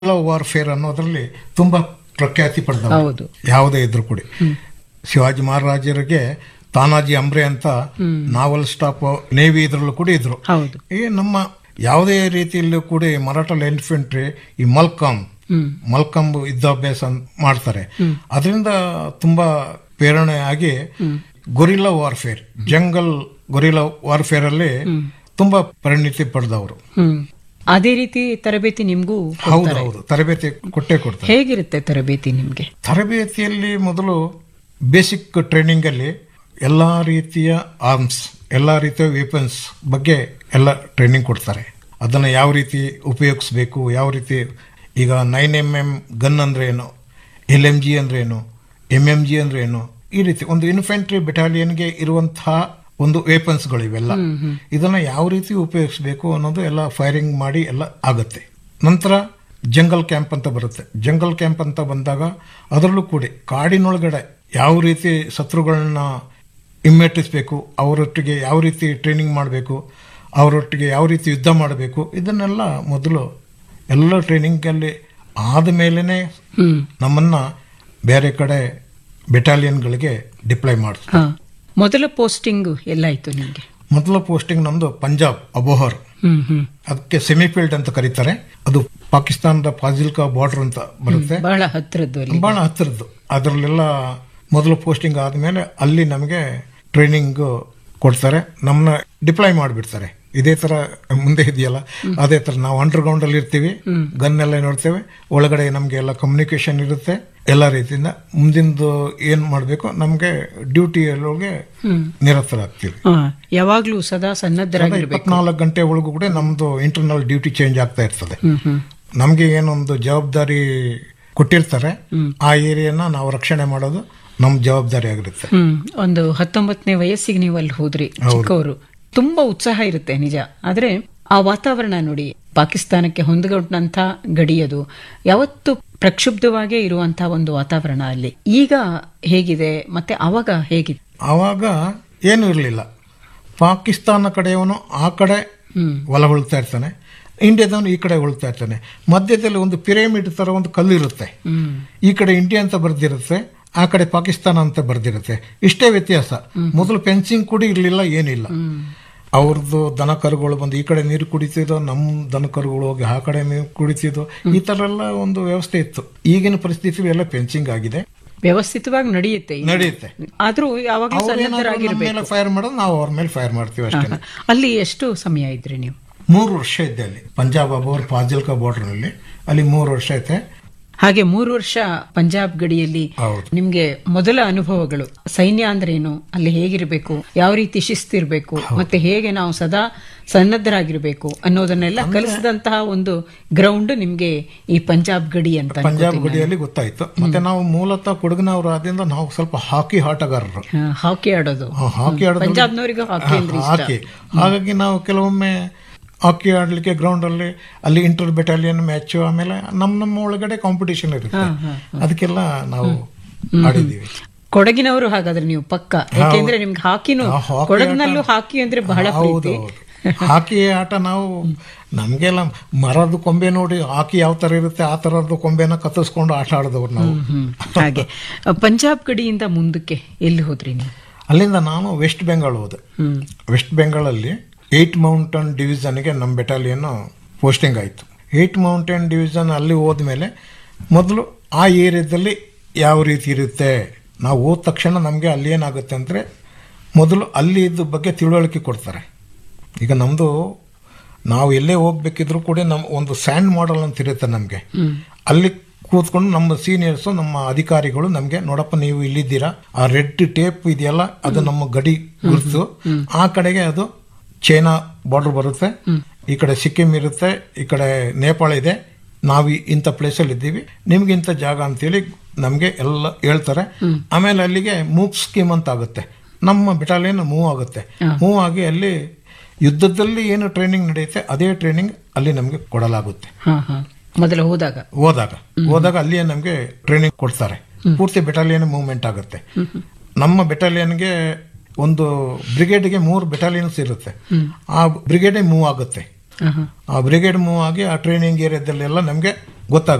Warfare ಅನ್ನೋದ್ರಲ್ಲಿ ತುಂಬಾ ಪ್ರಖ್ಯಾತಿ ಪಡೆದವರು ಹೌದು ಯಾವುದೇ ಇದ್ರು ಕೂಡ ಶಿವಾಜಿ ಮಹಾರಾಜರಿಗೆ ತಾನಾಜಿ ಅಂಬ್ರೆ ಅಂತ ನಾವಲ್ ಸ್ಟಾಪ್ ನೇವಿ ಇದ್ರಲ್ಲೂ ಕೂಡ ಇದ್ರು ಹೌದು ಈ ನಮ್ಮ ಯಾವುದೇ ರೀತಿಯಲ್ಲೂ ಕೂಡ ಈ ಮರಾಠ ಇನ್ಫೆಂಟ್ರಿ ಈ ಮಲ್ಕಮ್ ಹ್ಮ್ ಮಲ್ಕಮ್ ಯುದ್ಧಾಭ್ಯಾಸ ಮಾಡತಾರೆ ಅದರಿಂದ ತುಂಬಾ ಪ್ರೇರಣೆ ಆಗಿ guerrilla warfare jungle guerrilla warfare ಅಲ್ಲಿ ತುಂಬಾ ಪರಿಣಿತಿ ಪಡೆದವರು ಹ್ಮ್ ಅದೇ ರೀತಿ ತರಬೇತಿ ನಿಮ್ಗೂ ಹೌದು ಹೌದು ತರಬೇತಿ ಕೊಟ್ಟೇ ಕೊಡ್ತಾರೆ ಹೇಗಿರುತ್ತೆ ತರಬೇತಿ ನಿಮ್ಗೆ ತರಬೇತಿಯಲ್ಲಿ ಮೊದಲು ಬೇಸಿಕ್ ಟ್ರೈನಿಂಗ್ ಅಲ್ಲಿ ಎಲ್ಲಾ ರೀತಿಯ ಆರ್ಮ್ಸ್ ಎಲ್ಲಾ ರೀತಿಯ ವೆಪನ್ಸ್ ಬಗ್ಗೆ ಎಲ್ಲ ಟ್ರೈನಿಂಗ್ ಕೊಡ್ತಾರೆ ಅದನ್ನ ಯಾವ ರೀತಿ ಉಪಯೋಗಿಸ್ಬೇಕು ಯಾವ ರೀತಿ ಈಗ ನೈನ್ ಎಂ ಎಂ ಗನ್ ಅಂದ್ರೆ ಏನು ಎಲ್ ಎಂ ಜಿ ಅಂದ್ರೆ ಏನು ಎಂ ಎಂ ಜಿ ಅಂದ್ರೆ ಏನು ಈ ರೀತಿ ಒಂದು ಇನ್ಫೆಂಟ್ರಿ ಬೆಟಾಲಿಯನ್ಗೆ ಇರುವಂತಹ ಒಂದು ವೆಪನ್ಸ್ಗಳು ಇವೆಲ್ಲ ಇದನ್ನ ಯಾವ ರೀತಿ ಉಪಯೋಗಿಸ್ಬೇಕು ಅನ್ನೋದು ಎಲ್ಲ ಫೈರಿಂಗ್ ಮಾಡಿ ಎಲ್ಲ ಆಗುತ್ತೆ ನಂತರ ಜಂಗಲ್ ಕ್ಯಾಂಪ್ ಅಂತ ಬರುತ್ತೆ ಜಂಗಲ್ ಕ್ಯಾಂಪ್ ಅಂತ ಬಂದಾಗ ಅದರಲ್ಲೂ ಕೂಡ ಕಾಡಿನೊಳಗಡೆ ಯಾವ ರೀತಿ ಶತ್ರುಗಳನ್ನ ಹಿಮ್ಮೆಟ್ಟಿಸ್ಬೇಕು ಅವರೊಟ್ಟಿಗೆ ಯಾವ ರೀತಿ ಟ್ರೈನಿಂಗ್ ಮಾಡಬೇಕು ಅವರೊಟ್ಟಿಗೆ ಯಾವ ರೀತಿ ಯುದ್ಧ ಮಾಡಬೇಕು ಇದನ್ನೆಲ್ಲ ಮೊದಲು ಎಲ್ಲ ಟ್ರೈನಿಂಗಲ್ಲಿ ಆದ ಮೇಲೇ ಹ್ಮ್ ನಮ್ಮನ್ನ ಬೇರೆ ಕಡೆ ಬೆಟಾಲಿಯನ್ಗಳಿಗೆ ಡಿಪ್ಲೈ ಮಾಡ್ತಾರೆ ಹಾ ಮೊದಲ ಪೋಸ್ಟಿಂಗ್ ಎಲ್ಲಾಯ್ತು ನಿಮ್ಗೆ ಮೊದಲ ಪೋಸ್ಟಿಂಗ್ ನಮ್ದು ಪಂಜಾಬ್ ಅಬೋಹರ್ ಹ್ಮ್ ಹ್ಮ್ ಅದಕ್ಕೆ ಸೆಮಿಫೀಲ್ಡ್ ಅಂತ ಕರೀತಾರೆ ಅದು ಪಾಕಿಸ್ತಾನದ ಫಾಜಿಲ್ಕಾ ಬಾರ್ಡರ್ ಅಂತ ಬರುತ್ತೆ ಬಹಳ ಹತ್ರದ್ದು ಅಲ್ಲಿ ಬಹಳ ಹತ್ತಿರದ್ದು ಅದರಲ್ಲೆಲ್ಲ ಮೊದಲು ಪೋಸ್ಟಿಂಗ್ ಆದಮೇಲೆ ಅಲ್ಲಿ ನಮಗೆ ಟ್ರೈನಿಂಗ್ ಕೊಡ್ತಾರೆ ನಮ್ಮನ್ನ ಡಿಪ್ಲಾಯ್ ಮಾಡಿಬಿಡ್ತಾರೆ ಇದೇ ತರ ಮುಂದೆ ಇದೆಯಲ್ಲ ಅದೇ ತರ ನಾವು ಅಂಡರ್ ಗ್ರೌಂಡ್ ಅಲ್ಲಿ ಇರ್ತೀವಿ ಗನ್ ಎಲ್ಲ ನೋಡ್ತೇವೆ ಒಳಗಡೆ ನಮ್ಗೆ ಎಲ್ಲ ಕಮ್ಯುನಿಕೇಶನ್ ಇರುತ್ತೆ ಎಲ್ಲ ರೀತಿಯಿಂದ ಮುಂದಿಂದು ಏನ್ ಮಾಡಬೇಕು ನಮ್ಗೆ ಡ್ಯೂಟಿ ಒಳಗೆ ಹ್ಮ್ ನಿರತರಾಗ್ತೀವಿ ಹಾ ಯಾವಾಗ್ಲೂ ಸದಾ ಸನ್ನದ್ಧರಾಗಿರ್ಬೇಕು ಇಪ್ಪತ್ನಾಲ್ಕು ಗಂಟೆ ಒಳಗೂ ಕೂಡ ನಮ್ದು ಇಂಟರ್ನಲ್ ಡ್ಯೂಟಿ ಚೇಂಜ್ ಆಗ್ತಾ ಇರ್ತದೆ ಹ್ಮ್ ಹ್ಮ್ ನಮ್ಗೆ ಏನೊಂದು ಜವಾಬ್ದಾರಿ ಕೊಟ್ಟಿರ್ತಾರೆ ಆ ಏರಿಯಾನ ನಾವು ರಕ್ಷಣೆ ಮಾಡೋದು ನಮ್ ಜವಾಬ್ದಾರಿ ಆಗಿರುತ್ತೆ ಹ್ಮ್ ಒಂದು ಹತ್ತೊಂಬತ್ತನೇ ವಯಸ್ಸಿಗೆ ನೀವು ಅಲ್ಲಿ ಹೋದ್ರಿ ಚಿಕ್ಕವರು ತುಂಬಾ ಉತ್ಸಾಹ ಇರುತ್ತೆ ನಿಜ ಆದ್ರೆ ಆ ವಾತಾವರಣ ನೋಡಿ ಪಾಕಿಸ್ತಾನಕ್ಕೆ ಹೊಂದಿಕೊಂಡಂತ ಗಡಿ ಅದು ಯಾವತ್ತು ಪ್ರಕ್ಷುಬ್ಧವಾಗೇ ಇರುವಂತಹ ಒಂದು ವಾತಾವರಣ ಅಲ್ಲಿ ಈಗ ಹೇಗಿದೆ ಮತ್ತೆ ಅವಾಗ ಹೇಗಿದೆ ಆವಾಗ ಏನು ಇರಲಿಲ್ಲ ಪಾಕಿಸ್ತಾನ ಕಡೆಯವನು ಆ ಕಡೆ ಹ್ಮ್ ಹೊಲ ಉಳ್ತಾ ಇರ್ತಾನೆ ಇಂಡಿಯಾದವನು ಈ ಕಡೆ ಉಳ್ತಾ ಇರ್ತಾನೆ ಮಧ್ಯದಲ್ಲಿ ಒಂದು ಪಿರಮಿಡ್ ತರ ಒಂದು ಕಲ್ಲು ಇರುತ್ತೆ ಹ್ಮ್ ಈ ಕಡೆ ಇಂಡಿಯಾ ಅಂತ ಬರ್ದಿರುತ್ತೆ ಆ ಕಡೆ ಪಾಕಿಸ್ತಾನ ಅಂತ ಬರ್ದಿರುತ್ತೆ ಇಷ್ಟೇ ವ್ಯತ್ಯಾಸ ಮೊದಲು ಫೆನ್ಸಿಂಗ್ ಕೂಡ ಇರಲಿಲ್ಲ ಏನಿಲ್ಲ ಅವ್ರದ್ದು ದನ ಕರುಗಳು ಬಂದು ಈ ಕಡೆ ನೀರು ಕುಡಿತಿದ್ದೋ ನಮ್ಮ ದನ ಕರುಗಳು ಹೋಗಿ ಆ ಕಡೆ ನೀರು ಕುಡಿತಿದ್ದೋ ಈ ತರ ಎಲ್ಲ ಒಂದು ವ್ಯವಸ್ಥೆ ಇತ್ತು ಈಗಿನ ಪರಿಸ್ಥಿತಿ ಎಲ್ಲ ಫೆನ್ಸಿಂಗ್ ಆಗಿದೆ ವ್ಯವಸ್ಥಿತವಾಗಿ ನಡೆಯುತ್ತೆ ಈಗ. ನಡೆಯುತ್ತೆ ಆದ್ರೂ ಯಾವಾಗಲೂ ಅವ್ರೇನಾದ್ರು ನಮ್ಮ ಸನ್ನದ್ಧರಾಗಿರ್ಬೇಕು ಮೇಲೆ ಫೈರ್ ಮಾಡೋದು ನಾವು ಅವ್ರ ಮೇಲೆ ಫೈರ್ ಮಾಡ್ತೀವಿ ಅಷ್ಟೇ ಅಲ್ಲಿ ಎಷ್ಟು ಸಮಯ ಇದ್ರಿ ನೀವು ಮೂರು ವರ್ಷ ಇದ್ದೆ ಅಲ್ಲಿ ಪಂಜಾಬ್ ಅಬೋರ್ ಫಾಜಿಲ್ಕಾ ಬಾರ್ಡರ್ ನಲ್ಲಿ ಅಲ್ಲಿ ಮೂರು ವರ್ಷ ಐತೆ ಹಾಗೆ ಮೂರು ವರ್ಷ ಪಂಜಾಬ್ ಗಡಿಯಲ್ಲಿ ಹೌದು ನಿಮ್ಗೆ ಮೊದಲ ಅನುಭವಗಳು ಸೈನ್ಯ ಅಂದ್ರೆ ಏನು ಅಲ್ಲಿ ಹೇಗಿರಬೇಕು ಯಾವ ರೀತಿ ಶಿಸ್ತಿರ್ಬೇಕು ಮತ್ತೆ ಹೇಗೆ ನಾವು ಸದಾ ಸನ್ನದ್ಧರಾಗಿರ್ಬೇಕು ಅನ್ನೋದನ್ನೆಲ್ಲ ಕಲಿಸಿದಂತಹ ಒಂದು ಗ್ರೌಂಡ್ ನಿಮ್ಗೆ ಈ ಪಂಜಾಬ್ ಗಡಿ ಅಂತ ಪಂಜಾಬ್ ಗಡಿಯಲ್ಲಿ ಗೊತ್ತಾಯ್ತು ಮತ್ತೆ ನಾವು ಮೂಲತಃ ಕೊಡಗಿನವರು ಆದ್ರಿಂದ ನಾವು ಸ್ವಲ್ಪ ಹಾಕಿ ಆಟಗಾರರು ಹಾ, ಹಾಕಿ ಆಡೋದು ಆ, ಹಾಕಿ ಆಡೋದು ಪಂಜಾಬ್ನವರಿಗೂ ಹಾಕಿ ಅಂದ್ರೆ ಇಷ್ಟ ಹಾಕಿ ಹಾಗಾಗಿ ನಾವು ಕೆಲವೊಮ್ಮೆ ಹಾಕಿ ಆಡ್ಲಿಕ್ಕೆ ಗ್ರೌಂಡ್ ಅಲ್ಲಿ ಅಲ್ಲಿ ಇಂಟರ್ ಬೆಟಾಲಿಯನ್ ಮ್ಯಾಚ್ ಆಮೇಲೆ ನಮ್ಮ ನಮ್ಮ ಒಳಗಡೆ ಕಾಂಪಿಟಿಷನ್ ಇರುತ್ತೆ ಅದಕ್ಕೆಲ್ಲ ನಾವು ಆಡಿದ್ದೀವಿ ಕೊಡಗಿನವರು ಹಾಗಾದ್ರೆ ನೀವು ಪಕ್ಕ ಯಾಕೆಂದ್ರೆ ನಿಮ್ಗೆ ಹಾಕಿನೂ ಆ, ಹಾಕಿ ಕೊಡಗಿನಲ್ಲೂ ಹಾಕಿ ಅಂದ್ರೆ ಬಹಳ ಹೌದು ಪ್ರೀತಿ ಹೌದು ಹಾಕಿ ಆಟ ನಾವು ನಮ್ಗೆಲ್ಲ ಮರದ ಕೊಂಬೆ ನೋಡಿ ಹಾಕಿ ಯಾವ ತರ ಇರುತ್ತೆ ಆ ತರದ್ದು ಕೊಂಬೆನ ಕತ್ತಿಸ್ಕೊಂಡು ಆಟ ಆಡಿದವ್ರು ನಾವು ಹ್ಮ್ ಹಾಗೆ ಪಂಜಾಬ್ ಗಡಿಯಿಂದ ಮುಂದಕ್ಕೆ ಎಲ್ಲಿ ಹೋದ್ರಿ ನೀವು ಅಲ್ಲಿಂದ ನಾನು ವೆಸ್ಟ್ ಬೆಂಗಾಲ್ ಹೋದೆ ಹ್ಮ್ ವೆಸ್ಟ್ ಬೆಂಗಾಲಲ್ಲಿ ಏಟ್ ಮೌಂಟನ್ ಡಿವಿಷನ್ಗೆ ನಮ್ಮ ಬೆಟಾಲಿಯನ್ ಪೋಸ್ಟಿಂಗ್ ಆಯಿತು ಏಟ್ ಮೌಂಟೇನ್ ಡಿವಿಷನ್ ಅಲ್ಲಿ ಹೋದ್ಮೇಲೆ ಮೊದಲು ಆ ಏರಿಯಾದಲ್ಲಿ ಯಾವ ರೀತಿ ಇರುತ್ತೆ ನಾವು ಹೋದ ತಕ್ಷಣ ನಮಗೆ ಅಲ್ಲಿ ಏನಾಗುತ್ತೆ ಅಂದರೆ ಮೊದಲು ಅಲ್ಲಿ ಇದ್ರ ಬಗ್ಗೆ ತಿಳುವಳಿಕೆ ಕೊಡ್ತಾರೆ ಈಗ ನಮ್ಮದು ನಾವು ಎಲ್ಲೇ ಹೋಗ್ಬೇಕಿದ್ರು ಕೂಡ ನಮ್ಮ ಒಂದು ಸ್ಯಾಂಡ್ ಮಾಡೆಲ್ ಅಂತ ಇರುತ್ತೆ ನಮಗೆ ಅಲ್ಲಿ ಕೂತ್ಕೊಂಡು ನಮ್ಮ ಸೀನಿಯರ್ಸು ನಮ್ಮ ಅಧಿಕಾರಿಗಳು ನಮಗೆ ನೋಡಪ್ಪ ನೀವು ಇಲ್ಲಿದ್ದೀರಾ ಆ ರೆಡ್ ಟೇಪ್ ಇದೆಯಲ್ಲ ಅದು ನಮ್ಮ ಗಡಿ ಗುರುತು ಆ ಕಡೆಗೆ ಅದು ಚೈನಾ ಬಾರ್ಡರ್ ಬರುತ್ತೆ ಈ ಕಡೆ ಸಿಕ್ಕಿಂ ಇರುತ್ತೆ ಈ ಕಡೆ ನೇಪಾಳ ಇದೆ ನಾವು ಈ- ಇಂಥ ಪ್ಲೇಸಲ್ಲಿ ಇದ್ದೀವಿ ನಿಮ್ಗೆ ಇಂಥ ಜಾಗ ಅಂತೇಳಿ ನಮಗೆ ಎಲ್ಲ ಹೇಳ್ತಾರೆ ಆಮೇಲೆ ಅಲ್ಲಿಗೆ ಮೂವ್ ಸ್ಕೀಮ್ ಅಂತ ಆಗುತ್ತೆ ನಮ್ಮ ಬೆಟಾಲಿಯನ್ ಮೂವ್ ಆಗುತ್ತೆ ಮೂವ್ ಆಗಿ ಅಲ್ಲಿ ಯುದ್ಧದಲ್ಲಿ ಏನು ಟ್ರೈನಿಂಗ್ ನಡೆಯುತ್ತೆ ಅದೇ ಟ್ರೈನಿಂಗ್ ಅಲ್ಲಿ ನಮಗೆ ಕೊಡಲಾಗುತ್ತೆ ಹಾ ಹಾ ಮೊದಲು ಹೋದಾಗ ಹೋದಾಗ ಹೋದಾಗ ಅಲ್ಲಿಯೇ ನಮಗೆ ಟ್ರೈನಿಂಗ್ ಕೊಡ್ತಾರೆ ಪೂರ್ತಿ ಬೆಟಾಲಿಯನ್ ಮೂವ್ಮೆಂಟ್ ಆಗುತ್ತೆ ನಮ್ಮ ಬೆಟಾಲಿಯನ್ಗೆ ಒಂದು ಬ್ರಿಗೇಡ್ಗೆ ಮೂರು ಬೆಟಾಲಿಯನ್ಸ್ ಇರುತ್ತೆ ಆ ಬ್ರಿಗೇಡೇ ಮೂವ್ ಆಗುತ್ತೆ ಹಾ ಹಾ ಆ ಬ್ರಿಗೇಡ್ ಮೂವ್ ಆಗಿ ಆ ಟ್ರೈನಿಂಗ್ ಏರಿಯಾದಲ್ಲೆಲ್ಲ ನಮಗೆ ಗೊತ್ತಾಗ